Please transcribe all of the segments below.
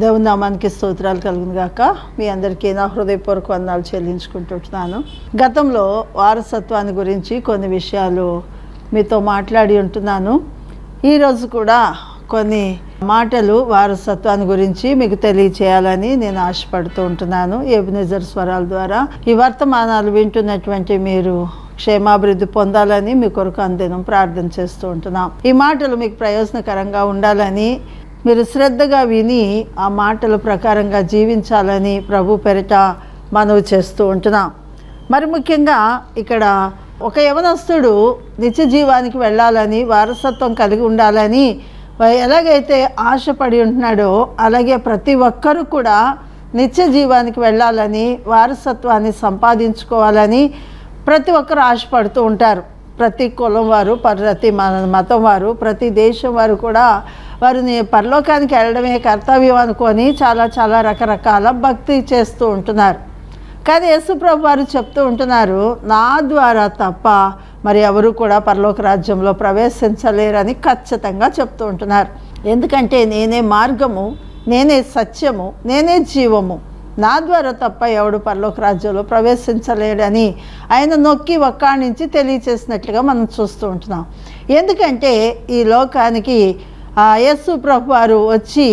దేవుని నామానికి స్తోత్రాలు కలుగును గాక మీ అందరికీ నా హృదయపూర్వక వందనాలు చెల్లించుకుంటుంటున్నాను గతంలో వారసత్వాన్ని గురించి కొన్ని విషయాలు మీతో మాట్లాడి ఉంటున్నాను ఈరోజు కూడా కొన్ని మాటలు వారసత్వాన్ని గురించి మీకు తెలియచేయాలని నేను ఆశపడుతూ ఉంటున్నాను ఏబినెజర్ స్వరాల ద్వారా ఈ వర్తమానాలు వింటున్నటువంటి మీరు క్షేమాభివృద్ధి పొందాలని మీ కొరకు అందినం ప్రార్థన చేస్తూ ఉంటున్నాం ఈ మాటలు మీకు ప్రయోజనకరంగా ఉండాలని మీరు శ్రద్ధగా విని ఆ మాటల ప్రకారంగా జీవించాలని ప్రభు పెరట మనవి చేస్తూ ఉంటున్నాం మరి ముఖ్యంగా ఇక్కడ ఒక యవనస్తుడు నిత్య జీవానికి వెళ్ళాలని వారసత్వం కలిగి ఉండాలని ఎలాగైతే ఆశపడి ఉంటున్నాడో అలాగే ప్రతి ఒక్కరూ కూడా నిత్య జీవానికి వెళ్ళాలని వారసత్వాన్ని సంపాదించుకోవాలని ప్రతి ఒక్కరు ఆశపడుతూ ఉంటారు ప్రతి కులం వారు ప్రతి మన మతం వారు ప్రతి దేశం వారు కూడా వారిని పరలోకానికి వెళ్ళడమే కర్తవ్యం అనుకొని చాలా చాలా రకరకాల భక్తి చేస్తూ ఉంటున్నారు కానీ యేసుప్రభు వారు చెప్తూ ఉంటున్నారు నా ద్వారా తప్ప మరి ఎవరు కూడా పరలోక రాజ్యంలో ప్రవేశించలేరని ఖచ్చితంగా చెప్తూ ఉంటున్నారు ఎందుకంటే నేనే మార్గము నేనే సత్యము నేనే జీవము నా ద్వారా తప్ప ఎవడు పరలోక రాజ్యంలో ప్రవేశించలేడని ఆయన నొక్కి ఒక్కాణించి తెలియచేసినట్లుగా మనం చూస్తూ ఉంటున్నాం ఎందుకంటే ఈ లోకానికి యేసు ప్రభు వారు వచ్చి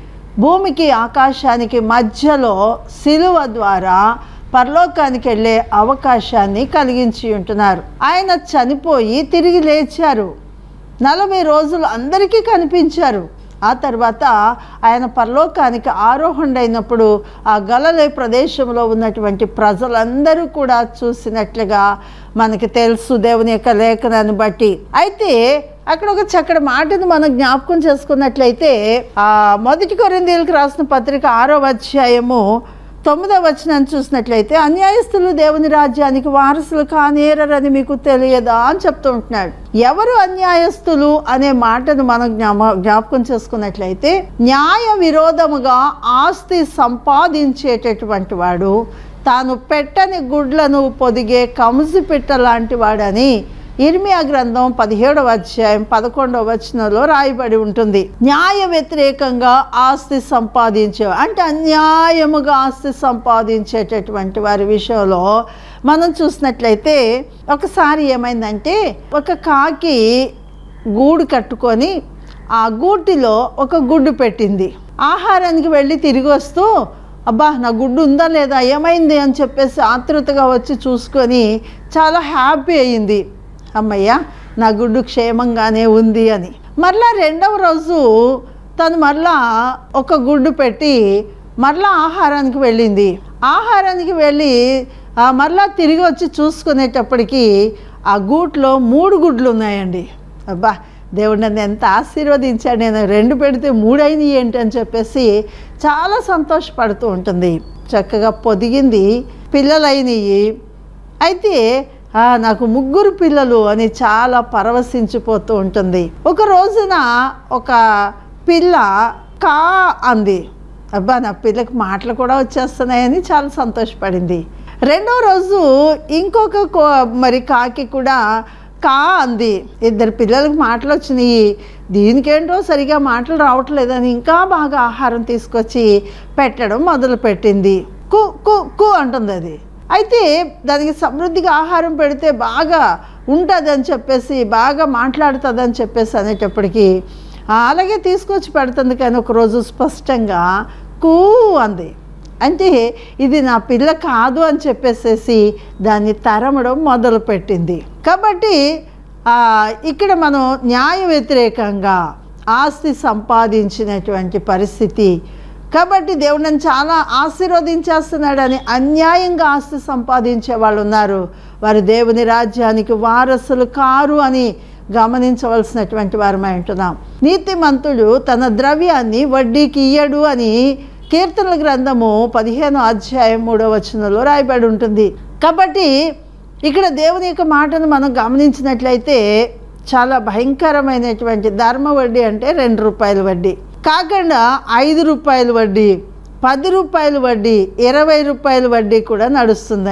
భూమికి ఆకాశానికి మధ్యలో సిలువ ద్వారా పరలోకానికి వెళ్ళే అవకాశాన్ని కలిగించి ఉంటున్నారు ఆయన చనిపోయి తిరిగి లేచారు నలభై రోజులు అందరికీ కనిపించారు ఆ తర్వాత ఆయన పరలోకానికి ఆరోహణైనప్పుడు ఆ గలలే ప్రదేశంలో ఉన్నటువంటి ప్రజలందరూ కూడా చూసినట్లుగా మనకి తెలుసు దేవుని యొక్క లేఖనాన్ని బట్టి అయితే అక్కడ ఒక చక్కటి మాటను మనం జ్ఞాపకం చేసుకున్నట్లయితే ఆ మొదటి కొరిందీలకు రాసిన పత్రిక ఆరో అధ్యాయము తొమ్మిదవ వచనాన్ని చూసినట్లయితే అన్యాయస్తులు దేవుని రాజ్యానికి వారసులు కానేరని మీకు తెలియదా అని చెప్తూ ఉంటున్నాడు ఎవరు అన్యాయస్తులు అనే మాటను మనం జ్ఞాప జ్ఞాపకం చేసుకున్నట్లయితే న్యాయ విరోధముగా ఆస్తి సంపాదించేటటువంటి వాడు తాను పెట్టని గుడ్లను పొదిగే కంసి పిట్ట లాంటి వాడని ఇర్మియా గ్రంథం పదిహేడవ అధ్యాయం పదకొండవ వచనంలో రాయబడి ఉంటుంది న్యాయ వ్యతిరేకంగా ఆస్తి సంపాదించే అంటే అన్యాయముగా ఆస్తి సంపాదించేటటువంటి వారి విషయంలో మనం చూసినట్లయితే ఒకసారి ఏమైందంటే ఒక కాకి గూడు కట్టుకొని ఆ గూటిలో ఒక గుడ్డు పెట్టింది ఆహారానికి వెళ్ళి తిరిగి వస్తూ అబ్బా నా గుడ్డు ఉందా లేదా ఏమైంది అని చెప్పేసి ఆతృతగా వచ్చి చూసుకొని చాలా హ్యాపీ అయ్యింది అమ్మయ్య నా గుడ్డు క్షేమంగానే ఉంది అని మరలా రెండవ రోజు తను మరలా ఒక గుడ్డు పెట్టి మరలా ఆహారానికి వెళ్ళింది ఆహారానికి వెళ్ళి మరలా తిరిగి వచ్చి చూసుకునేటప్పటికి ఆ గూట్లో మూడు గుడ్లు ఉన్నాయండి అబ్బా దేవుడు నన్ను ఎంత ఆశీర్వదించాడు నేను రెండు పెడితే మూడైనవి ఏంటి అని చెప్పేసి చాలా సంతోషపడుతూ ఉంటుంది చక్కగా పొదిగింది పిల్లలైనవి అయితే నాకు ముగ్గురు పిల్లలు అని చాలా పరవశించిపోతూ ఉంటుంది ఒక రోజున ఒక పిల్ల కా అంది అబ్బా నా పిల్లకి మాటలు కూడా వచ్చేస్తున్నాయని చాలా సంతోషపడింది రెండో రోజు ఇంకొక మరి కాకి కూడా కా అంది ఇద్దరు పిల్లలకి మాటలు వచ్చినాయి దీనికేంటో సరిగా మాటలు రావట్లేదని ఇంకా బాగా ఆహారం తీసుకొచ్చి పెట్టడం మొదలుపెట్టింది కు కు కు అంటుంది అది అయితే దానికి సమృద్ధిగా ఆహారం పెడితే బాగా ఉంటుందని చెప్పేసి బాగా మాట్లాడుతుందని చెప్పేసి అనేటప్పటికీ అలాగే తీసుకొచ్చి పెడుతుంది కానీ ఒకరోజు స్పష్టంగా కూ అంది అంటే ఇది నా పిల్ల కాదు అని చెప్పేసేసి దాన్ని తరమడం మొదలుపెట్టింది కాబట్టి ఇక్కడ మనం న్యాయ వ్యతిరేకంగా ఆస్తి సంపాదించినటువంటి పరిస్థితి కాబట్టి దేవుడు నన్ను చాలా ఆశీర్వదించేస్తున్నాడని అన్యాయంగా ఆస్తి సంపాదించే వాళ్ళు ఉన్నారు వారు దేవుని రాజ్యానికి వారసులు కారు అని గమనించవలసినటువంటి వారమై ఉంటున్నాం నీతిమంతుడు తన ద్రవ్యాన్ని వడ్డీకి ఇయ్యడు అని కీర్తనల గ్రంథము పదిహేను అధ్యాయం మూడో వచనంలో రాయబడి ఉంటుంది కాబట్టి ఇక్కడ దేవుని యొక్క మాటను మనం గమనించినట్లయితే చాలా భయంకరమైనటువంటి ధర్మ వడ్డీ అంటే రెండు రూపాయల వడ్డీ కాకుండా ఐదు రూపాయల వడ్డీ పది రూపాయల వడ్డీ ఇరవై రూపాయల వడ్డీ కూడా నడుస్తుందండి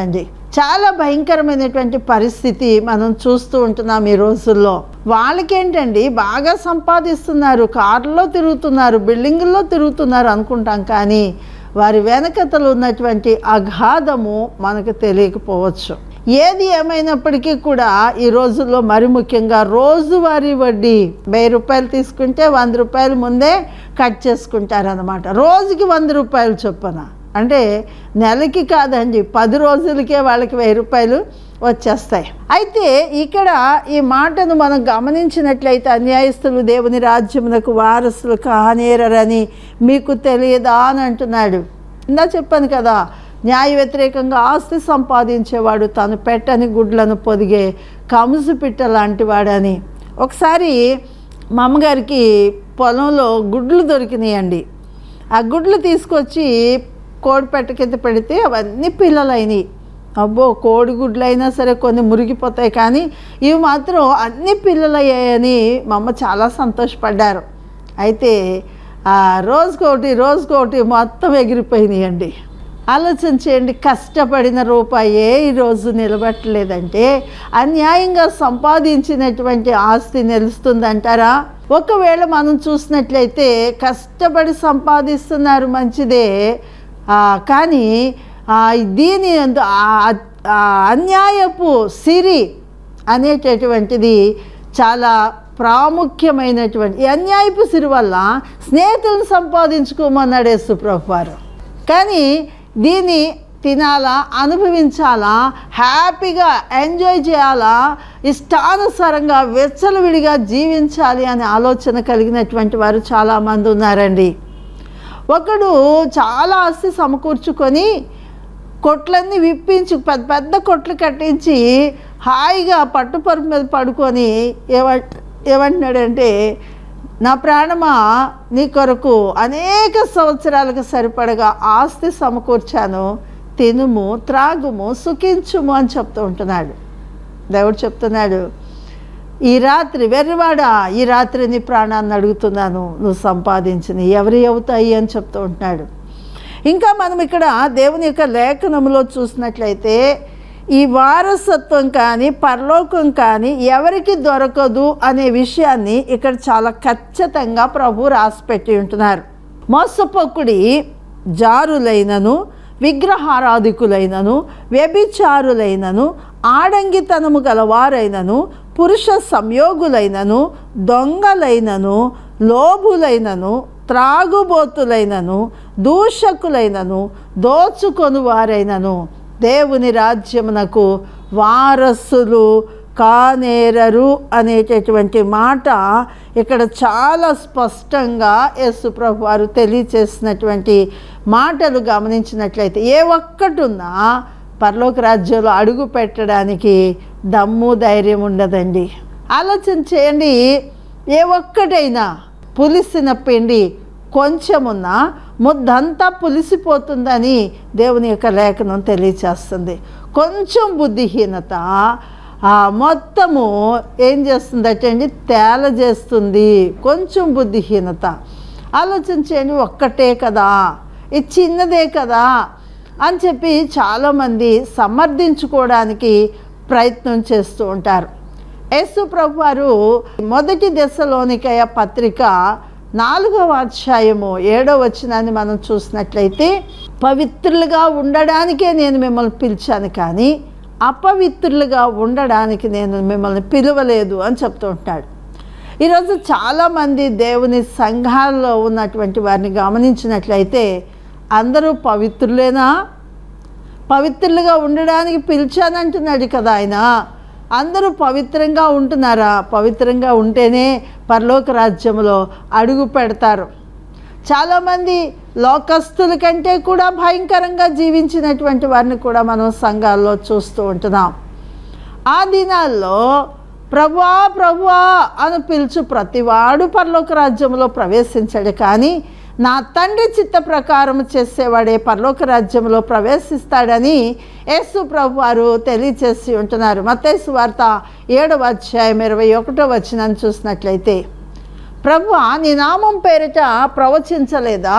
చాలా భయంకరమైనటువంటి పరిస్థితి మనం చూస్తూ ఉంటున్నాం ఈ రోజుల్లో వాళ్ళకేంటండి బాగా సంపాదిస్తున్నారు కార్లో తిరుగుతున్నారు బిల్డింగుల్లో తిరుగుతున్నారు అనుకుంటాం కానీ వారి వెనకతలు ఉన్నటువంటి అగాధము మనకు తెలియకపోవచ్చు ఏది ఏమైనప్పటికీ కూడా ఈ రోజుల్లో మరి ముఖ్యంగా రోజువారీ వడ్డీ వెయ్యి రూపాయలు తీసుకుంటే వంద రూపాయలు ముందే కట్ చేసుకుంటారనమాట రోజుకి వంద రూపాయలు చొప్పున అంటే నెలకి కాదండి పది రోజులకే వాళ్ళకి వెయ్యి రూపాయలు వచ్చేస్తాయి అయితే ఇక్కడ ఈ మాటను మనం గమనించినట్లయితే అన్యాయస్తులు దేవుని రాజ్యమునకు వారసులు కానేరని మీకు తెలియదా అని అంటున్నాడు ఇందా చెప్పాను కదా న్యాయ వ్యతిరేకంగా ఆస్తి సంపాదించేవాడు తను పెట్టని గుడ్లను పొదిగే కముసు పిట్ట లాంటి వాడని ఒకసారి మా అమ్మగారికి పొలంలో గుడ్లు దొరికినాయండి ఆ గుడ్లు తీసుకొచ్చి కోడి పెట్ట కింద పెడితే అవన్నీ పిల్లలైనవి అబ్బో కోడి గుడ్లు అయినా సరే కొన్ని మురిగిపోతాయి కానీ ఇవి మాత్రం అన్ని పిల్లలయ్యాయని మా అమ్మ చాలా సంతోషపడ్డారు అయితే ఆ రోజుకోటి రోజుకోటి మొత్తం ఎగిరిపోయినాయండి ఆలోచన చేయండి కష్టపడిన రూపాయే ఈరోజు నిలబెట్టలేదంటే అన్యాయంగా సంపాదించినటువంటి ఆస్తి నిలుస్తుందంటారా ఒకవేళ మనం చూసినట్లయితే కష్టపడి సంపాదిస్తున్నారు మంచిదే ఆ, కానీ ఆ, దీని అందు- ఆ- ఆ అన్యాయపు సిరి అనేటటువంటిది చాలా ప్రాముఖ్యమైనటువంటి ఈ అన్యాయపు సిరి వల్ల స్నేహితులను సంపాదించుకోమన్నాడు యేసు ప్రభు వారు కానీ దీన్ని తినాలా అనుభవించాలా హ్యాపీగా ఎంజాయ్ చేయాలా ఇష్టానుసారంగా వెచ్చలవిడిగా జీవించాలి అనే ఆలోచన కలిగినటువంటి వారు చాలామంది ఉన్నారండి ఒకడు చాలా ఆస్తి సమకూర్చుకొని కొట్లన్నీ విప్పించి పెద్ద పెద్ద కొట్లు కట్టించి హాయిగా పట్టుపరుపు మీద పడుకొని ఏమ ఏమంటున్నాడంటే నా ప్రాణమా నీ కొరకు అనేక సంవత్సరాలకు సరిపడగా ఆస్తి సమకూర్చాను తినుము త్రాగుము సుఖించుము అని చెప్తూ ఉంటున్నాడు దేవుడు చెప్తున్నాడు ఈ రాత్రి వెర్రివాడా ఈ రాత్రి నీ ప్రాణాన్ని అడుగుతున్నాను నువ్వు సంపాదించిన ఎవరి అవుతాయి అని చెప్తూ ఉంటున్నాడు ఇంకా మనం ఇక్కడ దేవుని యొక్క లేఖనంలో చూసినట్లయితే ఈ వారసత్వం కానీ పరలోకం కానీ ఎవరికి దొరకదు అనే విషయాన్ని ఇక్కడ చాలా ఖచ్చితంగా ప్రభు రాసిపెట్టి ఉంటున్నారు మోసపోకుడి జారులైనను విగ్రహారాధికులైనను వ్యభిచారులైనను ఆడంగితనము గలవారైనను పురుష సంయోగులైనను దొంగలైనను లోభులైనను త్రాగుబోతులైనను దూషకులైనను దోచుకొని వారైనను దేవుని రాజ్యమునకు వారసులు కానేరరు అనేటటువంటి మాట ఇక్కడ చాలా స్పష్టంగా యేసు ప్రభు వారు తెలియచేసినటువంటి మాటలు గమనించినట్లయితే ఏ ఒక్కటి ఉన్నా పరలోక రాజ్యంలో అడుగు పెట్టడానికి దమ్ము ధైర్యం ఉండదండి ఆలోచన చేయండి ఏ ఒక్కటైనా పులిసిన పిండి కొంచెమున్నా ముద్దంతా పులిసిపోతుందని దేవుని యొక్క లేఖనం తెలియచేస్తుంది కొంచెం బుద్ధిహీనత ఆ మొత్తము ఏం చేస్తుందట అండి తేల చేస్తుంది కొంచెం బుద్ధిహీనత ఆలోచన చేయండి ఒక్కటే కదా ఇది చిన్నదే కదా అని చెప్పి చాలామంది సమర్థించుకోవడానికి ప్రయత్నం చేస్తూ ఉంటారు యేసు ప్రభు వారు మొదటి దశలోనికయ పత్రిక నాలుగవ అధ్యాయము ఏడవ వచనాన్ని మనం చూసినట్లయితే పవిత్రులుగా ఉండడానికే నేను మిమ్మల్ని పిలిచాను కానీ అపవిత్రులుగా ఉండడానికి నేను మిమ్మల్ని పిలవలేదు అని చెప్తూ ఉంటాడు ఈరోజు చాలామంది దేవుని సంఘాల్లో ఉన్నటువంటి వారిని గమనించినట్లయితే అందరూ పవిత్రులేనా పవిత్రులుగా ఉండడానికి పిలిచానంటున్నాడు కదా ఆయన అందరూ పవిత్రంగా ఉంటున్నారా పవిత్రంగా ఉంటేనే పరలోక రాజ్యంలో అడుగు పెడతారు చాలామంది లోకస్తుల కంటే కూడా భయంకరంగా జీవించినటువంటి వారిని కూడా మనం సంఘాల్లో చూస్తూ ఉంటున్నాం ఆ దినాల్లో ప్రభువా ప్రభువా అని పిలుచు ప్రతివాడు పరలోక రాజ్యంలో ప్రవేశించాడు కానీ నా తండ్రి చిత్త ప్రకారం చేసేవాడే పరలోక రాజ్యంలో ప్రవేశిస్తాడని యేసు ప్రభు వారు తెలియచేసి ఉంటున్నారు మత్తేసు వార్త ఏడవ అధ్యాయం ఇరవై ఒకటో వచనాన్ని చూసినట్లయితే ప్రభు నీ నామం పేరిట ప్రవచించలేదా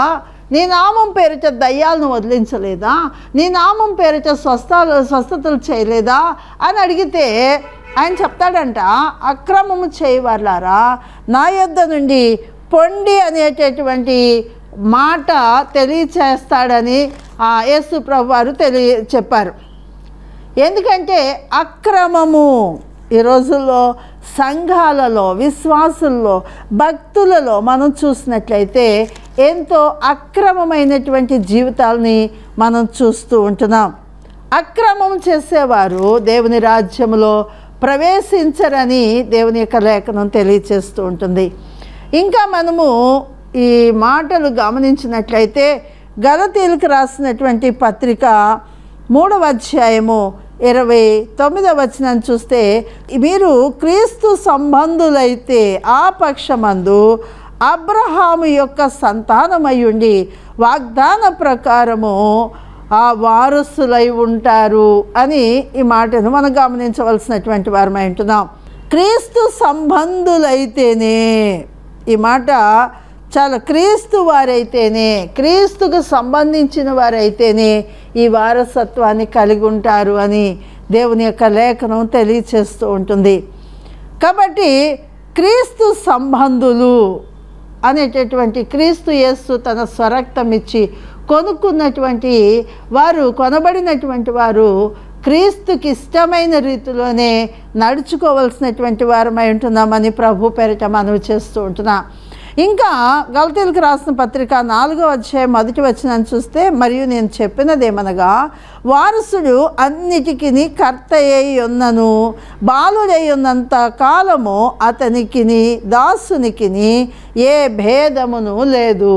నీ నామం పేరిట దయ్యాలను వదిలించలేదా నీ నామం పేరిట స్వస్థాలు స్వస్థతలు చేయలేదా అని అడిగితే ఆయన చెప్తాడంట అక్రమము చేయవారులారా నా యొద్ద నుండి పొండి అనేటటువంటి మాట తెలియచేస్తాడని ఆ యేసు ప్రభు వారు తెలియ చెప్పారు ఎందుకంటే అక్రమము ఈ రోజుల్లో సంఘాలలో విశ్వాసుల్లో భక్తులలో మనం చూసినట్లయితే ఎంతో అక్రమమైనటువంటి జీవితాలని మనం చూస్తూ ఉంటున్నాం అక్రమం చేసేవారు దేవుని రాజ్యములో ప్రవేశించరని దేవుని యొక్క లేఖనం తెలియచేస్తూ ఉంటుంది ఇంకా మనము ఈ మాటలు గమనించినట్లయితే గలతీలకు రాసినటువంటి పత్రిక మూడవ అధ్యాయము ఇరవై తొమ్మిదవ వచనం చూస్తే మీరు క్రీస్తు సంబంధులైతే ఆ పక్షమందు అబ్రహాము యొక్క సంతానమై ఉండి వాగ్దాన ప్రకారము ఆ వారసులై ఉంటారు అని ఈ మాటను మనం గమనించవలసినటువంటి వారమై ఉంటున్నాం క్రీస్తు సంబంధులైతేనే ఈ మాట చాలా క్రీస్తు వారైతేనే క్రీస్తుకు సంబంధించిన వారైతేనే ఈ వారసత్వాన్ని కలిగి ఉంటారు అని దేవుని యొక్క లేఖనం తెలియచేస్తూ ఉంటుంది కాబట్టి క్రీస్తు సంబంధులు అనేటటువంటి క్రీస్తు యేసు తన స్వరక్తం ఇచ్చి కొనుక్కున్నటువంటి వారు కొనబడినటువంటి వారు క్రీస్తుకి ఇష్టమైన రీతిలోనే నడుచుకోవలసినటువంటి వారమై ఉంటున్నామని ప్రభు పేరిట మనవి చేస్తూ ఉంటున్నా ఇంకా గలతీలకు రాసిన పత్రిక నాలుగో అధ్యాయం మొదటి వచ్చిన చూస్తే మరియు నేను చెప్పినదేమనగా వారసుడు అన్నిటికీ కర్త అయి ఉన్నను బాలుడై ఉన్నంత కాలము అతనికిని దాసునికిని ఏ భేదమును లేదు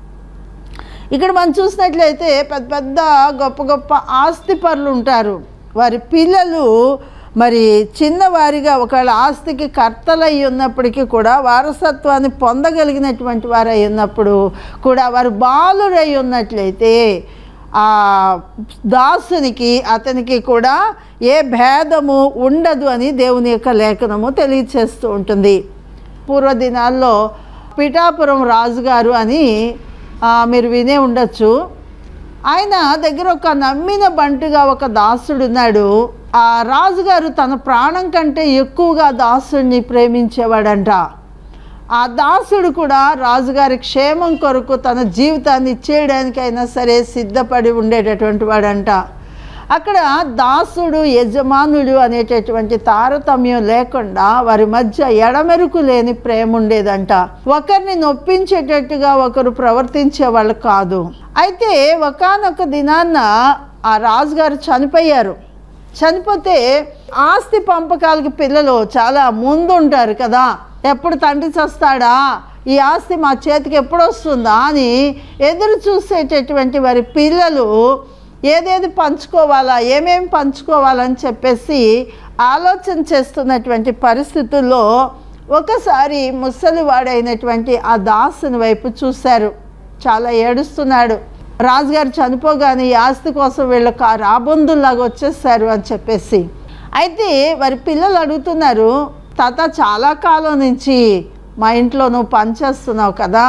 ఇక్కడ మనం చూసినట్లయితే పెద్ద పెద్ద గొప్ప గొప్ప ఆస్తిపరులు ఉంటారు వారి పిల్లలు మరి చిన్నవారిగా ఒకవేళ ఆస్తికి కర్తలై ఉన్నప్పటికీ కూడా వారసత్వాన్ని పొందగలిగినటువంటి వారై ఉన్నప్పుడు కూడా వారు బాలురై ఉన్నట్లయితే ఆ దాసునికి అతనికి కూడా ఏ భేదము ఉండదు అని దేవుని యొక్క లేఖనము తెలియచేస్తూ ఉంటుంది పూర్వదినాల్లో పిఠాపురం రాజుగారు అని ఆ, మీరు వినే ఉండొచ్చు ఆయన దగ్గర ఒక నమ్మిన బంటుగా ఒక దాసుడు ఉన్నాడు ఆ రాజుగారు తన ప్రాణం కంటే ఎక్కువగా దాసుడిని ప్రేమించేవాడంట ఆ దాసుడు కూడా రాజుగారి క్షేమం కొరకు తన జీవితాన్ని ఇచ్చేయడానికైనా సరే సిద్ధపడి ఉండేటటువంటి వాడంట అక్కడ దాసుడు యజమానుడు అనేటటువంటి తారతమ్యం లేకుండా వారి మధ్య ఎడమెరుకు లేని ప్రేమ ఉండేదంట ఒకరిని నొప్పించేటట్టుగా ఒకరు ప్రవర్తించే వాళ్ళు కాదు అయితే ఒకానొక దినాన్న ఆ రాజుగారు చనిపోయారు చనిపోతే ఆస్తి పంపకాలకి పిల్లలు చాలా ముందు ఉంటారు కదా ఎప్పుడు తండ్రి చస్తాడా ఈ ఆస్తి మా చేతికి ఎప్పుడు వస్తుందా అని ఎదురు చూసేటటువంటి వారి పిల్లలు ఏదేది పంచుకోవాలా ఏమేమి పంచుకోవాలని చెప్పేసి ఆలోచన చేస్తున్నటువంటి పరిస్థితుల్లో ఒకసారి ముసలివాడైనటువంటి ఆ దాసుని వైపు చూశారు చాలా ఏడుస్తున్నాడు రాజుగారు చనిపోగానే ఈ ఆస్తి కోసం వీళ్ళు కా రాబందుల్లాగా వచ్చేసారు అని చెప్పేసి అయితే వారి పిల్లలు అడుగుతున్నారు తాత చాలా కాలం నుంచి మా ఇంట్లో నువ్వు పనిచేస్తున్నావు కదా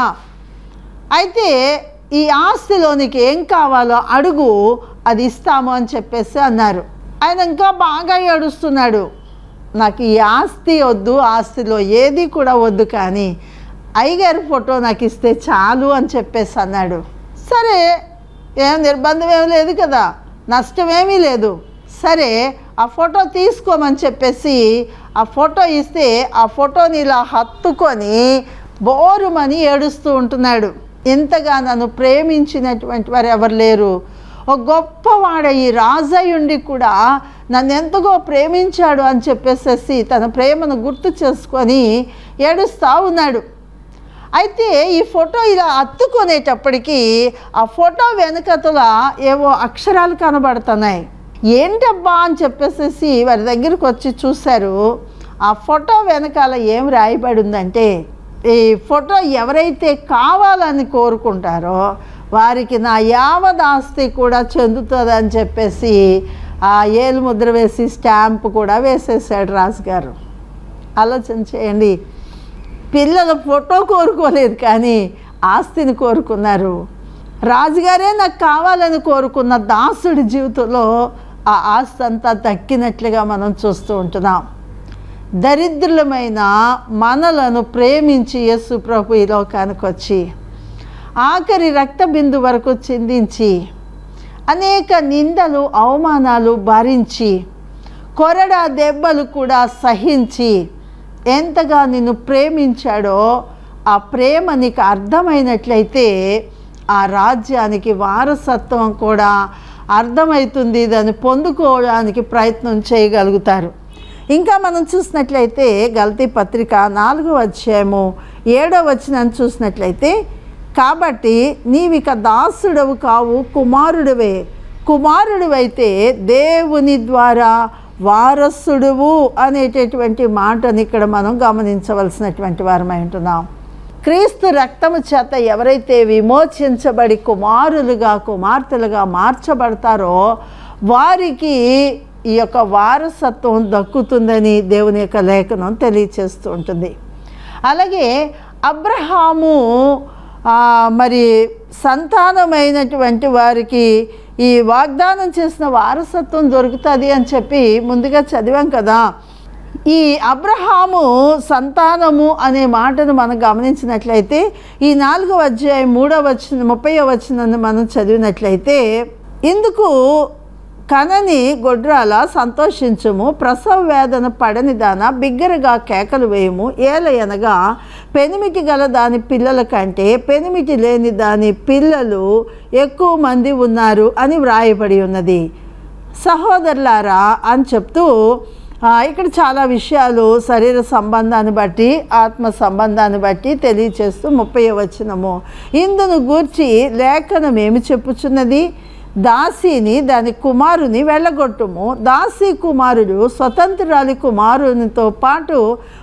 అయితే ఈ ఆస్తిలో నీకు ఏం కావాలో అడుగు అది ఇస్తాము అని చెప్పేసి అన్నారు ఆయన ఇంకా బాగా ఏడుస్తున్నాడు నాకు ఈ ఆస్తి వద్దు ఆస్తిలో ఏది కూడా వద్దు కానీ అయ్యగారి ఫోటో నాకు ఇస్తే చాలు అని చెప్పేసి అన్నాడు సరే ఏం నిర్బంధం ఏం లేదు కదా నష్టమేమీ లేదు సరే ఆ ఫోటో తీసుకోమని చెప్పేసి ఆ ఫోటో ఇస్తే ఆ ఫోటోని ఇలా హత్తుకొని బోరుమని ఏడుస్తూ ఉంటున్నాడు ఇంతగా నన్ను ప్రేమించినటువంటి వారు ఎవరు లేరు ఒక గొప్పవాడ ఈ రాజయ్యుండి కూడా నన్ను ఎంతగో ప్రేమించాడు అని చెప్పేసేసి తన ప్రేమను గుర్తు చేసుకొని ఏడుస్తూ ఉన్నాడు అయితే ఈ ఫోటో ఇలా అత్తుకునేటప్పటికీ ఆ ఫోటో వెనకతల ఏవో అక్షరాలు కనబడుతున్నాయి ఏంటబ్బా అని చెప్పేసేసి వారి దగ్గరికి వచ్చి చూశారు ఆ ఫోటో వెనకాల ఏం రాయబడి ఉందంటే ఈ ఫోటో ఎవరైతే కావాలని కోరుకుంటారో వారికి నా యావదాస్తి కూడా చెందుతుందని చెప్పేసి ఆ ఏలు ముద్ర వేసి స్టాంప్ కూడా వేసేసాడు రాజుగారు ఆలోచన చేయండి పిల్లల ఫోటో కోరుకోలేదు కానీ ఆస్తిని కోరుకున్నారు రాజుగారే నాకు కావాలని కోరుకున్న దాసుడి జీవితంలో ఆ ఆస్తి అంతా దక్కినట్లుగా మనం చూస్తూ ఉంటున్నాం దరిద్రులమైన మనలను ప్రేమించి యేసు ప్రభు ఈ లోకానికి వచ్చి ఆఖరి రక్త బిందు వరకు చిందించి అనేక నిందలు అవమానాలు భరించి కొరడా దెబ్బలు కూడా సహించి ఎంతగా నిన్ను ప్రేమించాడో ఆ ప్రేమ నీకు అర్థమైనట్లయితే ఆ రాజ్యానికి వారసత్వం కూడా అర్థమవుతుంది దాన్ని పొందుకోవడానికి ప్రయత్నం చేయగలుగుతారు ఇంకా మనం చూసినట్లయితే గల్తీ పత్రిక నాలుగో అధ్యాయము ఏడో వచనం చూసినట్లయితే కాబట్టి నీవిక దాసుడవు కావు కుమారుడివే కుమారుడివైతే దేవుని ద్వారా వారసుడువు అనేటటువంటి మాటని ఇక్కడ మనం గమనించవలసినటువంటి వారమై ఉంటున్నాం క్రీస్తు రక్తము చేత ఎవరైతే విమోచించబడి కుమారులుగా కుమార్తెలుగా మార్చబడతారో వారికి ఈ యొక్క వారసత్వం దక్కుతుందని దేవుని యొక్క లేఖనం తెలియచేస్తూ ఉంటుంది అలాగే అబ్రహాము ఆ, మరి సంతానమైనటువంటి వారికి ఈ వాగ్దానం చేసిన వారసత్వం దొరుకుతుంది అని చెప్పి ముందుగా చదివాం కదా ఈ అబ్రహాము సంతానము అనే మాటను మనం గమనించినట్లయితే ఈ నాలుగో అధ్యాయం మూడవ వచ్చిన ముప్పై వచ్చిన మనం చదివినట్లయితే ఇందుకు కనని గొడ్రాల సంతోషించుము ప్రసవ వేదన పడని దాన బిగ్గరగా కేకలు వేయము ఏలయనగా పెనిమిటి గల దాని పిల్లల కంటే పెనిమిటి లేని దాని పిల్లలు ఎక్కువ మంది ఉన్నారు అని వ్రాయబడి ఉన్నది సహోదరులారా అని చెప్తూ ఆ, ఇక్కడ చాలా విషయాలు శరీర సంబంధాన్ని బట్టి ఆత్మ సంబంధాన్ని బట్టి తెలియచేస్తూ ముప్పై వచనము ఇందును గూర్చి లేఖనం ఏమి చెప్పుచున్నది దాసిని దాని కుమారుని వెళ్ళగొట్టుము దాసి కుమారుడు స్వతంత్రాలి కుమారునితో పాటు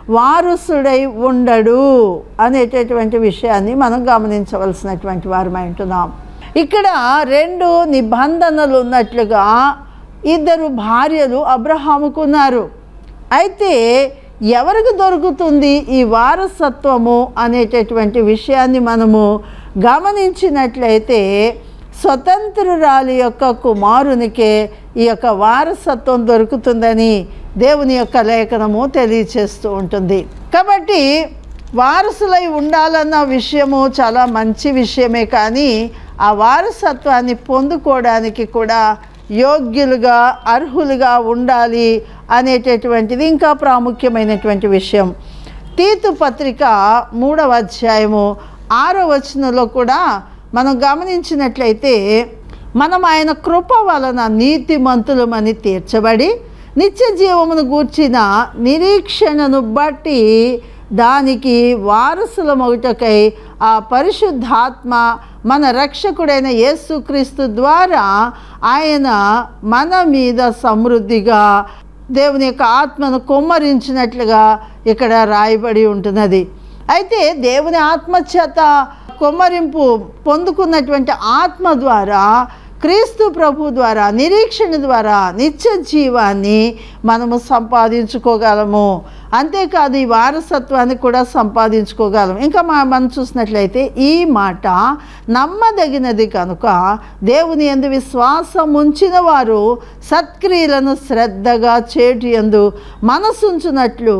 వారసుడై ఉండడు అనేటటువంటి విషయాన్ని మనం గమనించవలసినటువంటి వారమై ఉంటున్నాం ఇక్కడ రెండు నిబంధనలు ఉన్నట్లుగా ఇద్దరు భార్యలు అబ్రహాముకున్నారు అయితే ఎవరికి దొరుకుతుంది ఈ వారసత్వము అనేటటువంటి విషయాన్ని మనము గమనించినట్లయితే స్వతంత్రురాలి యొక్క కుమారునికే ఈ యొక్క వారసత్వం దొరుకుతుందని దేవుని యొక్క లేఖనము తెలియచేస్తూ ఉంటుంది కాబట్టి వారసులై ఉండాలన్న విషయము చాలా మంచి విషయమే కానీ ఆ వారసత్వాన్ని పొందుకోవడానికి కూడా యోగ్యులుగా అర్హులుగా ఉండాలి అనేటటువంటిది ఇంకా ప్రాముఖ్యమైనటువంటి విషయం తీతు పత్రిక మూడవ అధ్యాయము ఆరో వచనంలో కూడా మనం గమనించినట్లయితే మనం ఆయన కృప వలన నీతిమంతులమని తీర్చబడి నిత్య జీవమును గూర్చిన నిరీక్షణను బట్టి దానికి వారసుల మొగుటకై ఆ పరిశుద్ధాత్మ మన రక్షకుడైన యేసుక్రీస్తు ద్వారా ఆయన మన మీద సమృద్ధిగా దేవుని యొక్క ఆత్మను కుమ్మరించినట్లుగా ఇక్కడ రాయబడి ఉంటున్నది అయితే దేవుని ఆత్మచేత కుమ్మరింపు పొందుకున్నటువంటి ఆత్మ ద్వారా క్రీస్తు ప్రభు ద్వారా నిరీక్షణ ద్వారా నిత్య జీవాన్ని మనము సంపాదించుకోగలము అంతేకాదు ఈ వారసత్వాన్ని కూడా సంపాదించుకోగలం ఇంకా మా మనం చూసినట్లయితే ఈ మాట నమ్మదగినది కనుక దేవుని ఎందు విశ్వాసం ఉంచిన వారు సత్క్రియలను శ్రద్ధగా చేటి ఎందు మనసుంచునట్లు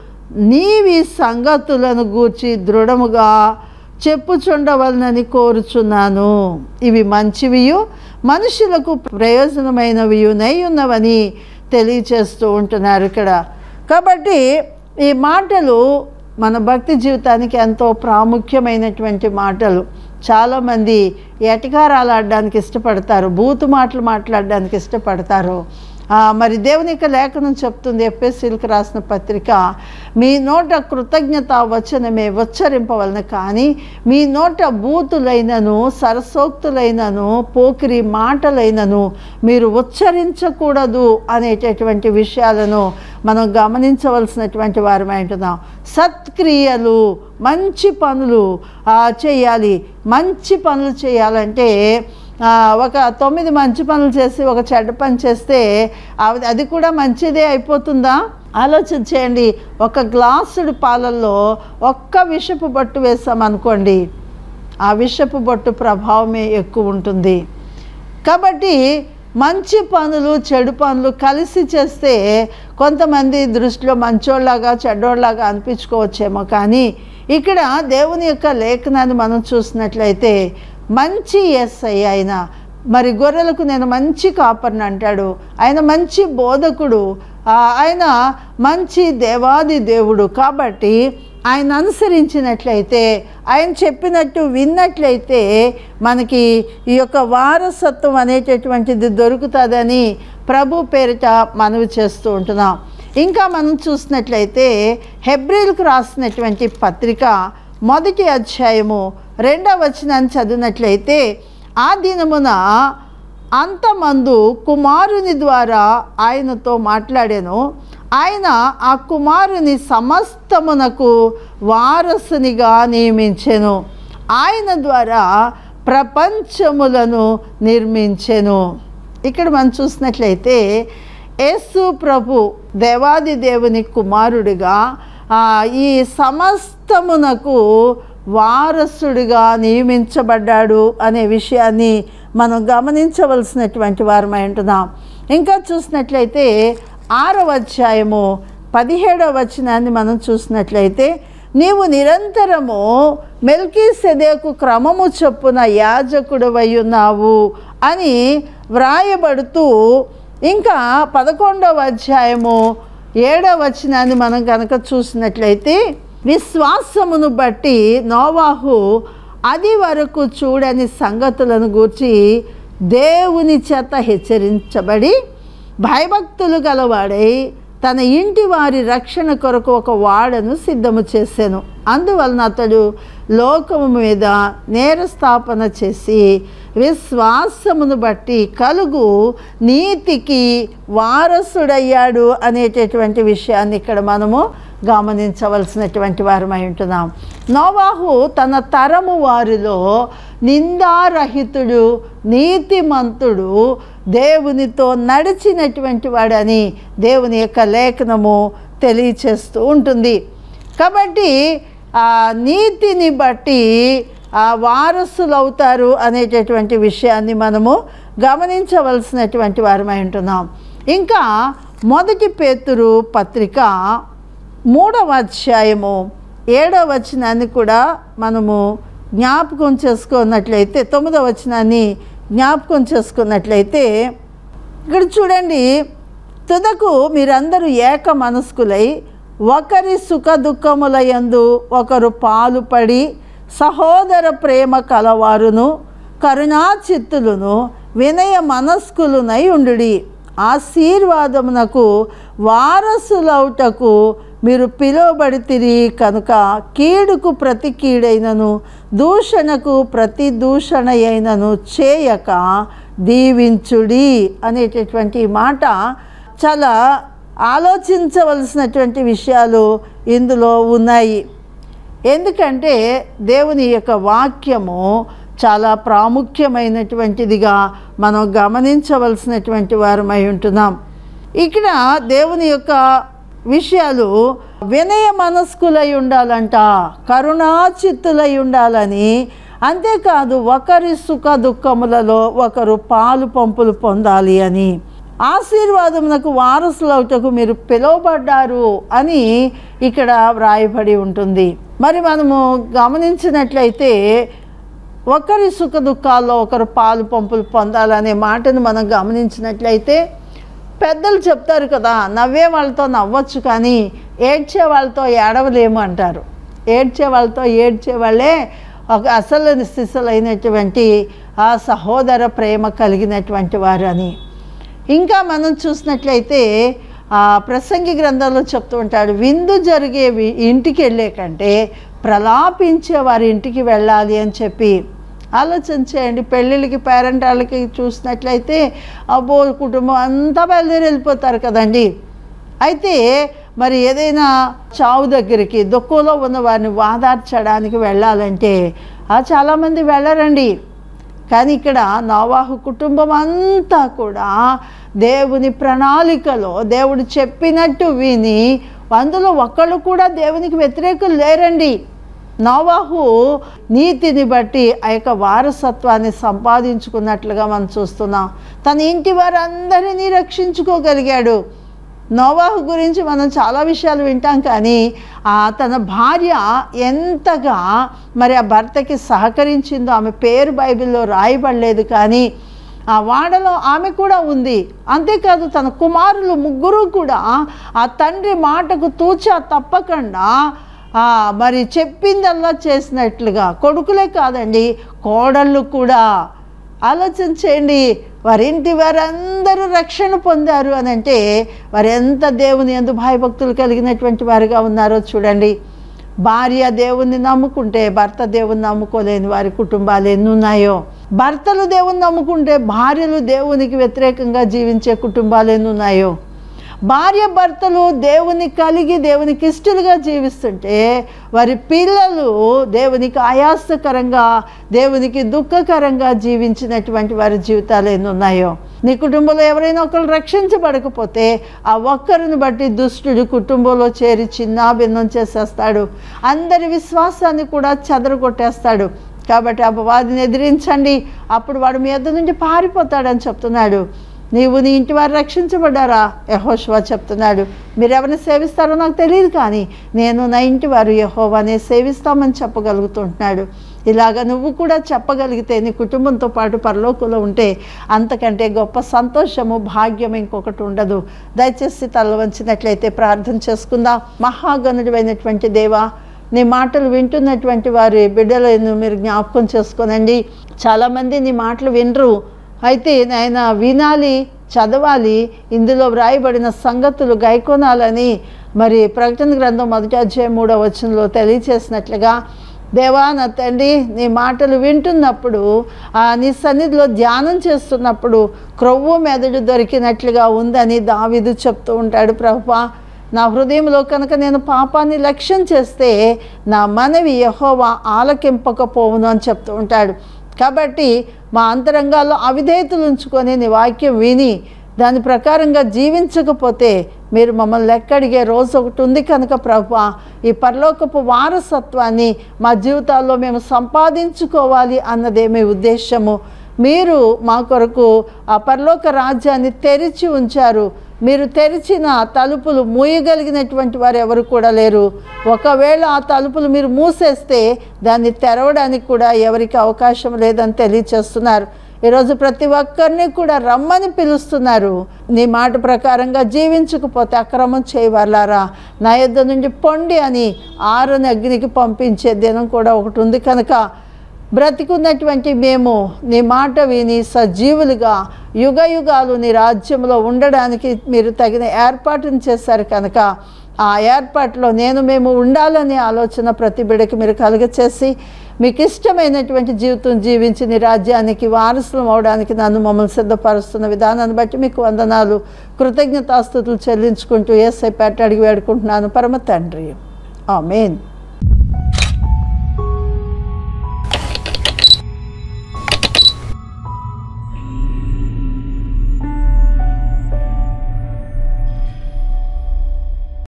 నీవి సంగతులను గూర్చి దృఢముగా చెప్పుచుండవలనని కోరుచున్నాను ఇవి మంచివియు మనుషులకు ప్రయోజనమైనవియునై ఉన్నవని తెలియచేస్తూ ఉంటున్నారు ఇక్కడ కాబట్టి ఈ మాటలు మన భక్తి జీవితానికి ఎంతో ప్రాముఖ్యమైనటువంటి మాటలు చాలామంది ఎటకారాలు ఆడడానికి ఇష్టపడతారు బూతు మాటలు మాట్లాడడానికి ఇష్టపడతారు ఆ, మరి దేవుని యొక్క లేఖనం చెప్తుంది ఎఫ్ఎస్సీలకు రాసిన పత్రిక మీ నోట కృతజ్ఞత వచనమే ఉచ్చరింపవలన కానీ మీ నోట బూతులైనను సరసోక్తులైనను పోకిరి మాటలైనను మీరు ఉచ్చరించకూడదు అనేటటువంటి విషయాలను మనం గమనించవలసినటువంటి వారమై ఉంటున్నాం సత్క్రియలు మంచి పనులు ఆ, చేయాలి మంచి పనులు చేయాలంటే ఆ, ఒక తొమ్మిది మంచి పనులు చేసి ఒక చెడ్డ పని చేస్తే అవి- అది కూడా మంచిదే అయిపోతుందా ఆలోచన చేయండి ఒక గ్లాసుడు పాలల్లో ఒక్క విషపు బట్టు వేసామనుకోండి ఆ విషపు బొట్టు ప్రభావమే ఎక్కువ ఉంటుంది కాబట్టి మంచి పనులు చెడు పనులు కలిసి చేస్తే కొంతమంది దృష్టిలో మంచోళ్ళలాగా చెడ్డోళ్ళలాగా అనిపించుకోవచ్చేమో కానీ ఇక్కడ దేవుని యొక్క లేఖనాన్ని మనం చూసినట్లయితే మంచి ఎస్ఐ ఆయన మరి గొర్రెలకు నేను మంచి కాపర్ని అంటాడు ఆయన మంచి బోధకుడు ఆ, ఆయన మంచి దేవాది దేవుడు కాబట్టి ఆయన అనుసరించినట్లయితే ఆయన చెప్పినట్టు విన్నట్లయితే మనకి ఈ యొక్క వారసత్వం అనేటటువంటిది దొరుకుతుందని ప్రభు పేరిట మనవి చేస్తూ ఉంటున్నాం ఇంకా మనం చూసినట్లయితే హెబ్రిల్కు రాసినటువంటి పత్రిక మొదటి అధ్యాయము రెండవ వచనాన్ని చదివినట్లయితే ఆ దినమున అంతమందు కుమారుని ద్వారా ఆయనతో మాట్లాడాను ఆయన ఆ కుమారుని సమస్తమునకు వారసునిగా నియమించెను ఆయన ద్వారా ప్రపంచములను నిర్మించెను ఇక్కడ మనం చూసినట్లయితే యేసు ప్రభు దేవాది దేవుని కుమారుడిగా ఆ, ఈ సమస్తమునకు వారసుడిగా నియమించబడ్డాడు అనే విషయాన్ని మనం గమనించవలసినటువంటి వారమై ఉంటున్నాం ఇంకా చూసినట్లయితే ఆరవ అధ్యాయము పదిహేడవ వచనాన్ని మనం చూసినట్లయితే నీవు నిరంతరము మెల్కీ సెదేకు క్రమము చొప్పున యాజకుడవై ఉన్నావు అని వ్రాయబడుతూ ఇంకా పదకొండవ అధ్యాయము ఏడవ వచనాన్ని మనం కనుక చూసినట్లయితే విశ్వాసమును బట్టి నోవాహు అది వరకు చూడని సంగతులను గూర్చి దేవుని చేత హెచ్చరించబడి భయభక్తులు గలవాడై తన ఇంటి వారి రక్షణ కొరకు ఒక వాడను సిద్ధము చేశాను అందువలన అతడు లోకము మీద నేరస్థాపన చేసి విశ్వాసమును బట్టి కలుగు నీతికి వారసుడయ్యాడు అనేటటువంటి విషయాన్ని ఇక్కడ మనము గమనించవలసినటువంటి వారమై ఉంటున్నాం నోవాహు తన తరము వారిలో నిందారహితుడు నీతిమంతుడు దేవునితో నడిచినటువంటి వాడని దేవుని యొక్క లేఖనము తెలియచేస్తూ ఉంటుంది కాబట్టి ఆ నీతిని బట్టి ఆ వారసులు అవుతారు అనేటటువంటి విషయాన్ని మనము గమనించవలసినటువంటి వారమై ఉంటున్నాం ఇంకా మొదటి పేతురు పత్రిక మూడవ అధ్యాయము ఏడవ వచనాన్ని కూడా మనము జ్ఞాపకం చేసుకున్నట్లయితే తొమ్మిదవ వచనాన్ని జ్ఞాపకం చేసుకున్నట్లయితే ఇక్కడ చూడండి తుదకు మీరందరూ ఏక మనస్కులై ఒకరి సుఖ దుఃఖములయందు ఒకరు పాలుపడి సహోదర ప్రేమ కలవారును కరుణా చిత్తులను వినయ మనస్కులునై ఉండుడి ఆశీర్వాదమునకు వారసులౌటకు మీరు పిలువబడితిరి కనుక కీడుకు ప్రతి కీడైనను దూషణకు ప్రతి దూషణ అయినను చేయక దీవించుడి అనేటటువంటి మాట చాలా ఆలోచించవలసినటువంటి విషయాలు ఇందులో ఉన్నాయి ఎందుకంటే దేవుని యొక్క వాక్యము చాలా ప్రాముఖ్యమైనటువంటిదిగా మనం గమనించవలసినటువంటి వారమై ఉంటున్నాం ఇక్కడ దేవుని యొక్క విషయాలు వినయ మనస్కులై ఉండాలంట కరుణాచిత్తులై ఉండాలని అంతేకాదు ఒకరి సుఖ దుఃఖములలో ఒకరు పాలు పంపులు పొందాలి అని ఆశీర్వాదమునకు వారసులవుటకు మీరు పిలువబడ్డారు అని ఇక్కడ వ్రాయబడి ఉంటుంది మరి మనము గమనించినట్లయితే ఒకరి సుఖ దుఃఖాల్లో ఒకరు పాలు పంపులు పొందాలనే మాటను మనం గమనించినట్లయితే పెద్దలు చెప్తారు కదా నవ్వే వాళ్ళతో నవ్వచ్చు కానీ ఏడ్చే వాళ్ళతో ఏడవలేము అంటారు ఏడ్చే వాళ్ళతో ఏడ్చే వాళ్ళే ఒక అసలు స్థితులైనటువంటి ఆ సహోదర ప్రేమ కలిగినటువంటి వారు అని ఇంకా మనం చూసినట్లయితే ఆ ప్రసంగి గ్రంథంలో చెప్తూ ఉంటాడు విందు జరిగే వి- ఇంటికి వెళ్ళే కంటే ప్రలాపించే వారి ఇంటికి వెళ్ళాలి అని చెప్పి ఆలోచన చేయండి పెళ్ళిళ్ళకి పేరెంట్ వాళ్ళకి చూసినట్లయితే అబ్బో కుటుంబం అంతా బయలుదేరి వెళ్ళిపోతారు కదండి అయితే మరి ఏదైనా చావు దగ్గరికి దుఃఖంలో ఉన్న వారిని వాదార్చడానికి వెళ్ళాలంటే ఆ చాలామంది వెళ్ళరండి కానీ ఇక్కడ నోవాహు కుటుంబం అంతా కూడా దేవుని ప్రణాళికలో దేవుడు చెప్పినట్టు విని అందులో ఒక్కళ్ళు కూడా దేవునికి వ్యతిరేకులు లేరండి నోవాహు నీతిని బట్టి ఆ యొక్క వారసత్వాన్ని సంపాదించుకున్నట్లుగా మనం చూస్తున్నాం తన ఇంటి వారందరినీ రక్షించుకోగలిగాడు నోవాహు గురించి మనం చాలా విషయాలు వింటాం కానీ ఆ తన భార్య ఎంతగా మరి ఆ భర్తకి సహకరించిందో ఆమె పేరు బైబిల్లో రాయబడలేదు కానీ ఆ వాడలో ఆమె కూడా ఉంది అంతేకాదు తన కుమారులు ముగ్గురు కూడా ఆ తండ్రి మాటకు తూచా తప్పకుండా ఆ, మరి చెప్పిందల్లా చేసినట్లుగా కొడుకులే కాదండి కోడళ్ళు కూడా ఆలోచన చేయండి వారింటి వారందరూ రక్షణ పొందారు అని అంటే వారు ఎంత దేవుని ఎందు భయభక్తులు కలిగినటువంటి వారిగా ఉన్నారో చూడండి భార్య దేవుణ్ణి నమ్ముకుంటే భర్త దేవుని నమ్ముకోలేని వారి కుటుంబాలు ఎన్ని ఉన్నాయో భర్తలు దేవుని నమ్ముకుంటే భార్యలు దేవునికి వ్యతిరేకంగా జీవించే కుటుంబాలు ఎన్ని ఉన్నాయో భార్య భర్తలు దేవుని కలిగి దేవునికి ఇష్టలుగా జీవిస్తుంటే వారి పిల్లలు దేవునికి ఆయాసకరంగా దేవునికి దుఃఖకరంగా జీవించినటువంటి వారి జీవితాలు ఎన్ని ఉన్నాయో నీ కుటుంబంలో ఎవరైనా ఒకరు రక్షించబడకపోతే ఆ ఒక్కరిని బట్టి దుష్టుడు కుటుంబంలో చేరి చిన్న భిన్నం చేసేస్తాడు అందరి విశ్వాసాన్ని కూడా చెదరగొట్టేస్తాడు కాబట్టి అపవాదిని ఎదిరించండి అప్పుడు వాడు మీ ఎద్ద నుంచి పారిపోతాడని చెప్తున్నాడు నీవు నీ ఇంటి వారు రక్షించబడ్డారా యహోశివా చెప్తున్నాడు మీరు ఎవరిని సేవిస్తారో నాకు తెలియదు కానీ నేను నా ఇంటి వారు యహోవానే సేవిస్తామని చెప్పగలుగుతుంటున్నాడు ఇలాగ నువ్వు కూడా చెప్పగలిగితే నీ కుటుంబంతో పాటు పరలోకంలో ఉంటే అంతకంటే గొప్ప సంతోషము భాగ్యం ఇంకొకటి ఉండదు దయచేసి తల వంచినట్లయితే ప్రార్థన చేసుకుందాం మహాగణుడైనటువంటి దేవా నీ మాటలు వింటున్నటువంటి వారి బిడ్డలను మీరు జ్ఞాపకం చేసుకోనండి చాలామంది నీ మాటలు వినరు అయితే నాయన వినాలి చదవాలి ఇందులో వ్రాయబడిన సంగతులు గైకొనాలని మరి ప్రకటన గ్రంథం మొదటి అధ్యాయం మూడవ వచనంలో తెలియచేసినట్లుగా దేవా నా తండ్రి నీ మాటలు వింటున్నప్పుడు ఆ నీ సన్నిధిలో ధ్యానం చేస్తున్నప్పుడు క్రొవ్వు మెదడు దొరికినట్లుగా ఉందని దావిదు చెప్తూ ఉంటాడు ప్రభువా నా హృదయంలో కనుక నేను పాపాన్ని లక్ష్యం చేస్తే నా మనవి యహోవా ఆలకింపకపోవును అని చెప్తూ ఉంటాడు కాబట్టి మా అంతరంగాల్లో అవిధేయతలు ఉంచుకొని నీ వాక్యం విని దాని ప్రకారంగా జీవించకపోతే మీరు మమ్మల్ని లెక్కడిగే రోజు ఒకటి ఉంది కనుక ప్రభు ఈ పరలోకపు వారసత్వాన్ని మా జీవితాల్లో మేము సంపాదించుకోవాలి అన్నదే మీ ఉద్దేశము మీరు మా కొరకు ఆ పరలోక రాజ్యాన్ని తెరిచి ఉంచారు మీరు తెరిచిన తలుపులు మూయగలిగినటువంటి వారు ఎవరు కూడా లేరు ఒకవేళ ఆ తలుపులు మీరు మూసేస్తే దాన్ని తెరవడానికి కూడా ఎవరికి అవకాశం లేదని తెలియచేస్తున్నారు ఈరోజు ప్రతి ఒక్కరిని కూడా రమ్మని పిలుస్తున్నారు నీ మాట ప్రకారంగా జీవించకపోతే అక్రమం చేయవర్లారా నా యొద్ద నుండి పొండి అని ఆరని అగ్నికి పంపించే దినం కూడా ఒకటి ఉంది కనుక బ్రతికున్నటువంటి మేము నీ మాట విని సజీవులుగా యుగ యుగాలు నీ రాజ్యంలో ఉండడానికి మీరు తగిన ఏర్పాటును చేశారు కనుక ఆ ఏర్పాటులో నేను మేము ఉండాలనే ఆలోచన ప్రతి బిడకి మీరు కలుగచేసి మీకు ఇష్టమైనటువంటి జీవితం జీవించి నీ రాజ్యానికి వారసులం అవడానికి నన్ను మమ్మల్ని సిద్ధపరుస్తున్న విధానాన్ని బట్టి మీకు వందనాలు కృతజ్ఞతాస్థుతులు చెల్లించుకుంటూ ఏసై పెట్ట అడిగి వేడుకుంటున్నాను పరమ తండ్రి ఆమెన్